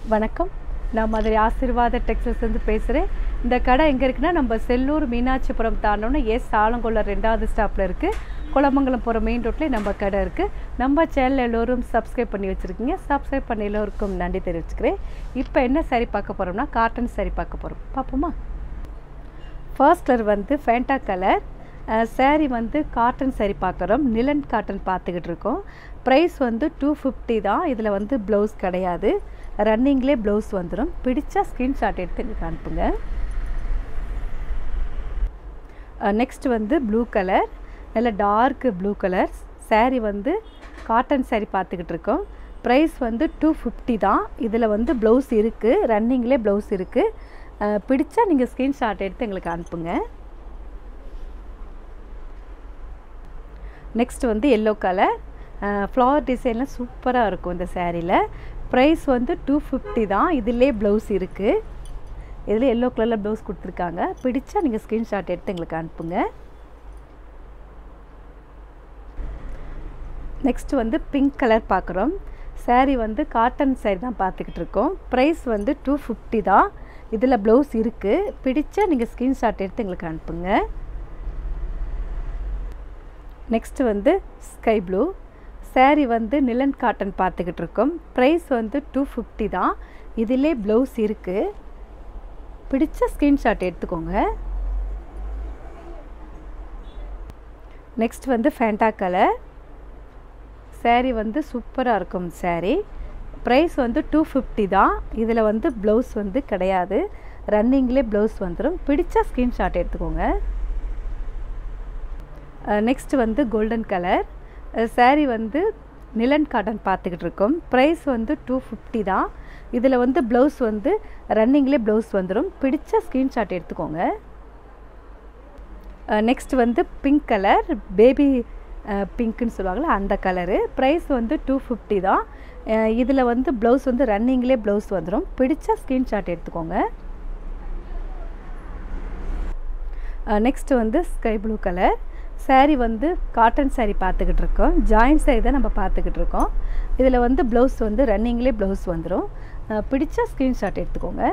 வணக்கம் நான் மதுரை ஆசீர்வாத டெக்ஸ்டைல்ஸ்லேருந்து பேசுகிறேன் இந்த கடை எங்கே இருக்குன்னா நம்ம செல்லூர் மீனாட்சிபுரம் தாண்டோன்னு எஸ் ஆலங்கொள்ள ரெண்டாவது ஸ்டாப்பில் இருக்குது குளமங்கலம் போகிற மெயின் ரோட்லேயே நம்ம கடை இருக்குது நம்ம சேனல் எல்லோரும் சப்ஸ்கிரைப் பண்ணி வச்சுருக்கீங்க சப்ஸ்கிரைப் பண்ண எல்லோருக்கும் நன்றி தெரிவிச்சுக்கிறேன் இப்போ என்ன சரி பார்க்க போகிறோம்னா காட்டன் சரி பார்க்க போகிறோம் பார்ப்போமா ஃபர்ஸ்ட் கலர் வந்து ஃபேண்டா கலர் saree வந்து காட்டன் saree பார்க்குறோம் நிலன் காட்டன் பார்த்துக்கிட்டு இருக்கோம் ப்ரைஸ் வந்து டூ ஃபிஃப்டி தான் இதில் வந்து ப்ளவுஸ் கிடையாது ரன்னிங்லேயே ப்ளவுஸ் வந்துடும் பிடிச்சா ஸ்க்ரீன்ஷாட் எடுத்து எனக்கு அனுப்புங்க நெக்ஸ்ட் வந்து ப்ளூ கலர் நல்ல டார்க் ப்ளூ கலர் saree வந்து காட்டன் saree பார்த்துக்கிட்டு இருக்கோம் ப்ரைஸ் வந்து டூ ஃபிஃப்டி தான் இதில் வந்து ப்ளவுஸ் இருக்குது ரன்னிங்லேயே ப்ளவுஸ் இருக்குது பிடிச்சா நீங்கள் ஸ்க்ரீன்ஷாட் எடுத்து எங்களுக்கு அனுப்புங்க நெக்ஸ்ட் வந்து எல்லோ கலர் ஃப்ளவர் டிசைன்லாம் சூப்பராக இருக்கும் இந்த சேரீயில் ப்ரைஸ் வந்து டூ ஃபிஃப்டி தான் இதிலே ப்ளவுஸ் இருக்குது இதில் எல்லோ கலரில் ப்ளவுஸ் கொடுத்துருக்காங்க பிடிச்சா நீங்கள் ஸ்க்ரீன்ஷாட் எடுத்து எங்களுக்கு அனுப்புங்க நெக்ஸ்ட் வந்து பிங்க் கலர் பார்க்குறோம் சேரீ வந்து காட்டன் சேரீ தான் பார்த்துக்கிட்டு இருக்கோம் ப்ரைஸ் வந்து டூ ஃபிஃப்டி தான் இதில் ப்ளவுஸ் இருக்குது பிடிச்சா நீங்கள் ஸ்க்ரீன்ஷாட் எடுத்து எங்களுக்கு அனுப்புங்க நெக்ஸ்ட்டு வந்து ஸ்கை ப்ளூ சேரீ வந்து நிலன் காட்டன் பார்த்துக்கிட்டு இருக்கோம் ப்ரைஸ் வந்து டூ ஃபிஃப்டி தான் இதிலே ப்ளவுஸ் இருக்குது பிடிச்ச ஸ்க்ரீன்ஷாட் எடுத்துக்கோங்க நெக்ஸ்ட் வந்து ஃபேண்டா கலர் சேரீ வந்து சூப்பராக இருக்கும் சேரீ ப்ரைஸ் வந்து டூ ஃபிஃப்டி தான் இதில் வந்து ப்ளவுஸ் வந்து கிடையாது ரன்னிங்லேயே ப்ளவுஸ் வந்துடும் பிடிச்சா ஸ்க்ரீன்ஷாட் எடுத்துக்கோங்க நெக்ஸ்ட் வந்து கோல்டன் கலர் சேரீ வந்து நிலன் காட்டன் பார்த்துக்கிட்டு இருக்கோம் ப்ரைஸ் வந்து டூ ஃபிஃப்டி தான் இதில் வந்து ப்ளவுஸ் வந்து ரன்னிங்லேயே ப்ளவுஸ் வந்துடும் பிடிச்ச ஸ்க்ரீன்ஷாட் எடுத்துக்கோங்க நெக்ஸ்ட் வந்து பிங்க் கலர் பேபி பிங்க்குன்னு சொல்லுவாங்களே அந்த கலரு ப்ரைஸ் வந்து டூ ஃபிஃப்டி தான் இதில் வந்து ப்ளவுஸ் வந்து ரன்னிங்லேயே ப்ளவுஸ் வந்துடும் பிடிச்சா ஸ்க்ரீன்ஷாட் எடுத்துக்கோங்க நெக்ஸ்ட்டு வந்து ஸ்கை ப்ளூ கலர் சேரீ வந்து காட்டன் சேரீ பார்த்துக்கிட்டு இருக்கோம் ஜாயின்ட் சேரீ தான் நம்ம பார்த்துக்கிட்டு இருக்கோம் இதில் வந்து ப்ளவுஸ் வந்து ரன்னிங்லேயே ப்ளவுஸ் வந்துடும் பிடிச்சா ஸ்க்ரீன்ஷாட் எடுத்துக்கோங்க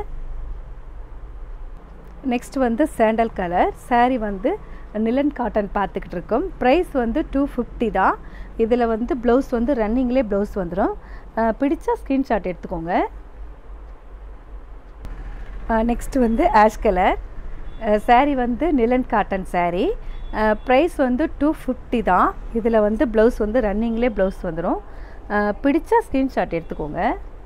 நெக்ஸ்ட் வந்து சாண்டல் கலர் சேரீ வந்து நிலன் காட்டன் பார்த்துக்கிட்டு இருக்கோம் ப்ரைஸ் வந்து டூ ஃபிஃப்டி தான் இதில் வந்து ப்ளவுஸ் வந்து ரன்னிங்லேயே ப்ளவுஸ் வந்துடும் பிடிச்சா ஸ்க்ரீன்ஷாட் எடுத்துக்கோங்க நெக்ஸ்ட் வந்து ஆஷ் கலர் சேரீ வந்து நிலன் காட்டன் சேரீ ப்ரைஸ் வந்து டூ ஃபிஃப்டி தான் இதில் வந்து ப்ளவுஸ் வந்து ரன்னிங்லேயே ப்ளவுஸ் வந்துடும் பிடிச்சா ஸ்க்ரீன்ஷாட் எடுத்துக்கோங்க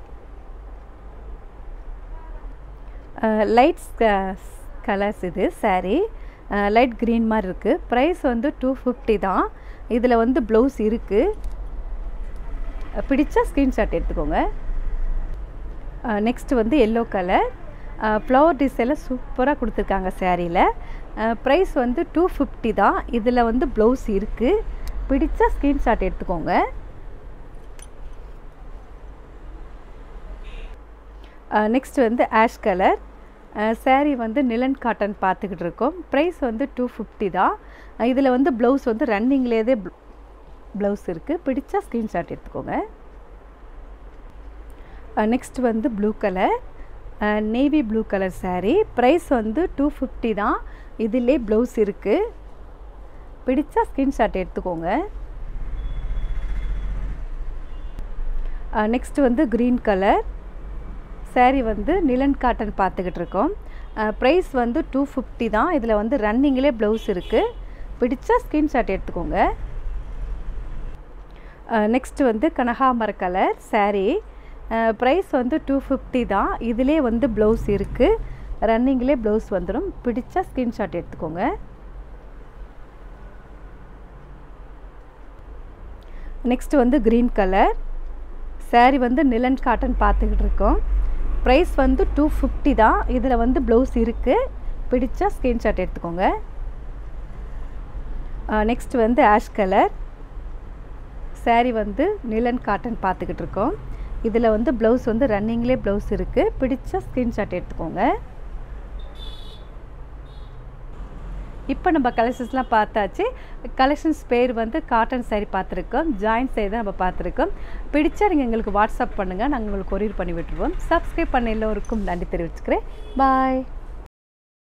லைட்ஸ் கலர்ஸ் இது சாரீ லைட் க்ரீன் மாதிரி இருக்குது ப்ரைஸ் வந்து டூ ஃபிஃப்டி தான் இதில் வந்து ப்ளவுஸ் இருக்குது பிடிச்சா ஸ்க்ரீன்ஷாட் எடுத்துக்கோங்க நெக்ஸ்ட் வந்து எல்லோ கலர் ஃப்ளவர் டிசைனில் சூப்பராக கொடுத்துருக்காங்க சேரீயில் ப்ரைஸ் வந்து டூ ஃபிஃப்டி தான் இதில் வந்து ப்ளவுஸ் இருக்குது பிடிச்சா ஸ்க்ரீன்ஷாட் எடுத்துக்கோங்க நெக்ஸ்ட் வந்து ஆஷ் கலர் சேரீ வந்து நிலன் காட்டன் பார்த்துக்கிட்டு இருக்கோம் ப்ரைஸ் வந்து டூ ஃபிஃப்டி தான் இதில் வந்து ப்ளவுஸ் வந்து ரன்னிங்லேயே ப்ளவுஸ் இருக்குது பிடிச்சா ஸ்க்ரீன்ஷாட் எடுத்துக்கோங்க நெக்ஸ்ட் வந்து blue colour navy blue colour saree price வந்து டூ ஃபிஃப்டி தான் இதிலே ப்ளவுஸ் இருக்குது பிடிச்சா ஸ்க்ரீன்ஷாட் எடுத்துக்கோங்க நெக்ஸ்ட் வந்து க்ரீன் கலர் சேரீ வந்து நிலன் காட்டன் பார்த்துக்கிட்டு இருக்கோம் ப்ரைஸ் வந்து டூ ஃபிஃப்டி தான் இதில் வந்து ரன்னிங்லே ப்ளவுஸ் இருக்குது பிடிச்சா ஸ்க்ரீன்ஷாட் எடுத்துக்கோங்க நெக்ஸ்ட் வந்து கனகாமர கலர் சேரீ ப்ரைஸ் வந்து டூ ஃபிஃப்டி தான் இதிலே வந்து ப்ளவுஸ் இருக்குது ரன்னிங்லேயே ப்ளவுஸ் வந்துடும் பிடிச்சா ஸ்க்ரீன்ஷாட் எடுத்துக்கோங்க நெக்ஸ்ட் வந்து க்ரீன் கலர் சேரீ வந்து நிலன் காட்டன் பார்த்துக்கிட்டு இருக்கோம் ப்ரைஸ் வந்து டூ ஃபிஃப்டி தான் இதில் வந்து ப்ளவுஸ் இருக்குது பிடிச்சா ஸ்க்ரீன்ஷாட் எடுத்துக்கோங்க நெக்ஸ்ட் வந்து ஆஷ் கலர் சேரீ வந்து நிலன் காட்டன் பார்த்துக்கிட்டு இருக்கோம் இதில் வந்து ப்ளவுஸ் வந்து ரன்னிங்லேயே ப்ளவுஸ் இருக்குது பிடிச்சா ஸ்க்ரீன்ஷாட் எடுத்துக்கோங்க இப்போ நம்ம கலெக்ஷன்ஸ்லாம் பார்த்தாச்சு கலெக்ஷன்ஸ் பேர் வந்து காட்டன் saree பார்த்துருக்கோம் ஜாயின் saree தான் நம்ம பார்த்துருக்கோம் பிடிச்சா நீங்கள் எங்களுக்கு வாட்ஸ்அப் பண்ணுங்கள் நாங்கள் உங்களுக்கு கொரியர் பண்ணி விட்டுருவோம் சப்ஸ்கிரைப் பண்ண எல்லோருக்கும் நன்றி தெரிவிச்சுக்கிறேன் பாய்